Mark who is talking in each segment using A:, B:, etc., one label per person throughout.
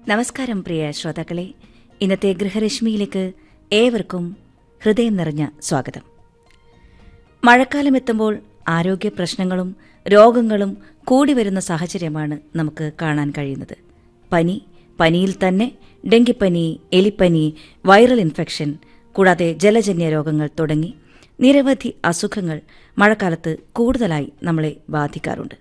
A: നമസ്കാരം പ്രിയ ശ്രോതാക്കളെ ഇന്നത്തെ ഗൃഹരശ്മിയിലേക്ക് ഏവർക്കും ഹൃദയം നിറഞ്ഞ സ്വാഗതം മഴക്കാലം എത്തുമ്പോൾ ആരോഗ്യ പ്രശ്നങ്ങളും രോഗങ്ങളും കൂടി വരുന്ന സാഹചര്യമാണ് നമുക്ക് കാണാൻ കഴിയുന്നത് പനി പനിയിൽ തന്നെ ഡെങ്കിപ്പനി എലിപ്പനി വൈറൽ ഇൻഫെക്ഷൻ കൂടാതെ ജലജന്യ രോഗങ്ങൾ തുടങ്ങി നിരവധി അസുഖങ്ങൾ മഴക്കാലത്ത് കൂടുതലായി നമ്മളെ ബാധിക്കാറുണ്ട്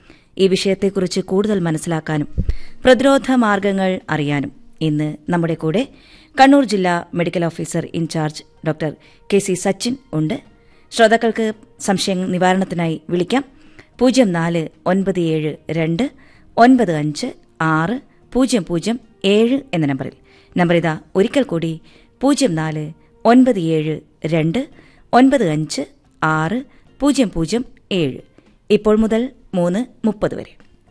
A: ഈ വിഷയത്തെക്കുറിച്ച് കൂടുതൽ മനസ്സിലാക്കാനും പ്രതിരോധ മാർഗങ്ങൾ അറിയാനും ഇന്ന് നമ്മുടെ കൂടെ കണ്ണൂർ ജില്ലാ medical officer in charge doctor K C Sachin ഉണ്ട് ശ്രോതാക്കൾക്ക് സംശയ നിവാരണത്തിനായി വിളിക്കാം പൂജ്യം നാല് ഒൻപത് ഏഴ് രണ്ട് ഒൻപത് അഞ്ച് ആറ് പൂജ്യം പൂജ്യം ഏഴ് എന്ന നമ്പറിൽ നമ്പർ ഇതാ ഒരിക്കൽ കൂടി പൂജ്യം നാല് ഒൻപത് ഏഴ് രണ്ട് ഒൻപത് അഞ്ച് ആറ് പൂജ്യം പൂജ്യം ഏഴ് ഇപ്പോൾ മുതൽ മൂന്ന് മുപ്പത് വരെ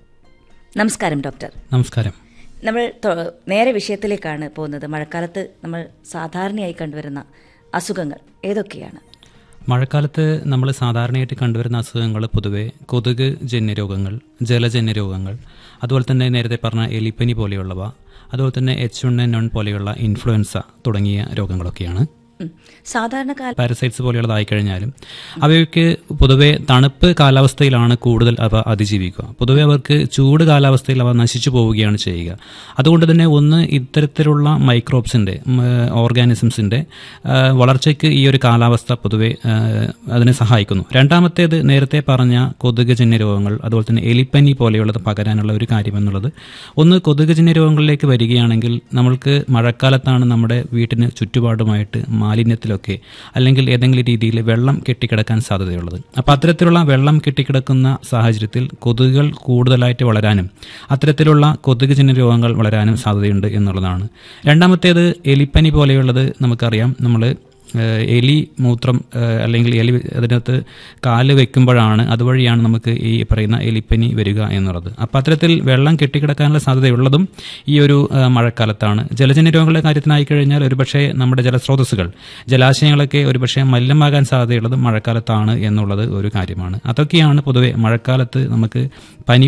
A: നമസ്കാരം ഡോക്ടർ
B: നമസ്കാരം
A: നമ്മൾ തൊ- നേരെ വിഷയത്തിലേക്കാണ് പോകുന്നത് മഴക്കാലത്ത് നമ്മൾ സാധാരണയായി കണ്ടുവരുന്ന അസുഖങ്ങൾ ഏതൊക്കെയാണ്
B: മഴക്കാലത്ത് നമ്മൾ സാധാരണയായിട്ട് കണ്ടുവരുന്ന അസുഖങ്ങൾ പൊതുവെ കൊതുക് ജന്യ രോഗങ്ങൾ ജലജന്യ രോഗങ്ങൾ അതുപോലെ തന്നെ നേരത്തെ പറഞ്ഞ എലിപ്പനി പോലെയുള്ളവ അതുപോലെ തന്നെ എച്ച് വൺ എൻ വൺ പോലെയുള്ള ഇൻഫ്ലുവൻസ തുടങ്ങിയ രോഗങ്ങളൊക്കെയാണ്
A: ഉം. സാധാരണ കാല
B: പാരസൈറ്റ്സ് പോലെയുള്ളതായി കഴിഞ്ഞാലും അവയ്ക്ക് പൊതുവെ തണുപ്പ് കാലാവസ്ഥയിലാണ് കൂടുതൽ അവ അതിജീവിക്കുക പൊതുവെ അവർക്ക് ചൂട് കാലാവസ്ഥയിൽ അവ നശിച്ചു പോവുകയാണ് ചെയ്യുക അതുകൊണ്ട് തന്നെ ഒന്ന് ഇത്തരത്തിലുള്ള മൈക്രോബ്സിൻ്റെ ഓർഗാനിസംസിൻ്റെ വളർച്ചയ്ക്ക് ഈ ഒരു കാലാവസ്ഥ പൊതുവെ ആ, അതിനെ സഹായിക്കുന്നു രണ്ടാമത്തേത് നേരത്തെ പറഞ്ഞ കൊതുകുജന്യ രോഗങ്ങൾ അതുപോലെ തന്നെ എലിപ്പനി പോലെയുള്ളത് പകരാനുള്ള ഒരു കാര്യമെന്നുള്ളത് ഒന്ന് കൊതുകുജന്യ രോഗങ്ങളിലേക്ക് വരികയാണെങ്കിൽ നമ്മൾക്ക് മഴക്കാലത്താണ് നമ്മുടെ വീട്ടിന് ചുറ്റുപാടുമായിട്ട് മാലിന്യത്തിലൊക്കെ അല്ലെങ്കിൽ ഏതെങ്കിലും രീതിയിൽ വെള്ളം കെട്ടിക്കിടക്കാൻ സാധ്യതയുള്ളത് അപ്പോൾ അത്തരത്തിലുള്ള വെള്ളം കെട്ടിക്കിടക്കുന്ന സാഹചര്യത്തിൽ കൊതുകുകൾ കൂടുതലായിട്ട് വളരാനും അത്തരത്തിലുള്ള കൊതുകുജന്യ രോഗങ്ങൾ വളരാനും സാധ്യതയുണ്ട് എന്നുള്ളതാണ് രണ്ടാമത്തേത് എലിപ്പനി പോലെയുള്ളത് നമുക്കറിയാം നമ്മൾ ഏഹ് എലി മൂത്രം ഏഹ് അല്ലെങ്കിൽ എലി അതിനകത്ത് കാല് വെക്കുമ്പോഴാണ് അതുവഴിയാണ് നമുക്ക് ഈ പറയുന്ന എലിപ്പനി വരിക എന്നുള്ളത് അപ്പോൾ അത്തരത്തിൽ വെള്ളം കെട്ടിക്കിടക്കാനുള്ള സാധ്യതയുള്ളതും ഈ ഒരു ഏഹ് മഴക്കാലത്താണ് ജലജന്യ രോഗങ്ങളുടെ കാര്യത്തിനായി കഴിഞ്ഞാൽ ഒരുപക്ഷെ നമ്മുടെ ജലസ്രോതസ്സുകൾ ജലാശയങ്ങളൊക്കെ ഒരുപക്ഷെ മലിനമാകാൻ സാധ്യതയുള്ളത് മഴക്കാലത്താണ് എന്നുള്ളത് ഒരു കാര്യമാണ് അതൊക്കെയാണ് പൊതുവെ മഴക്കാലത്ത് നമുക്ക് പനി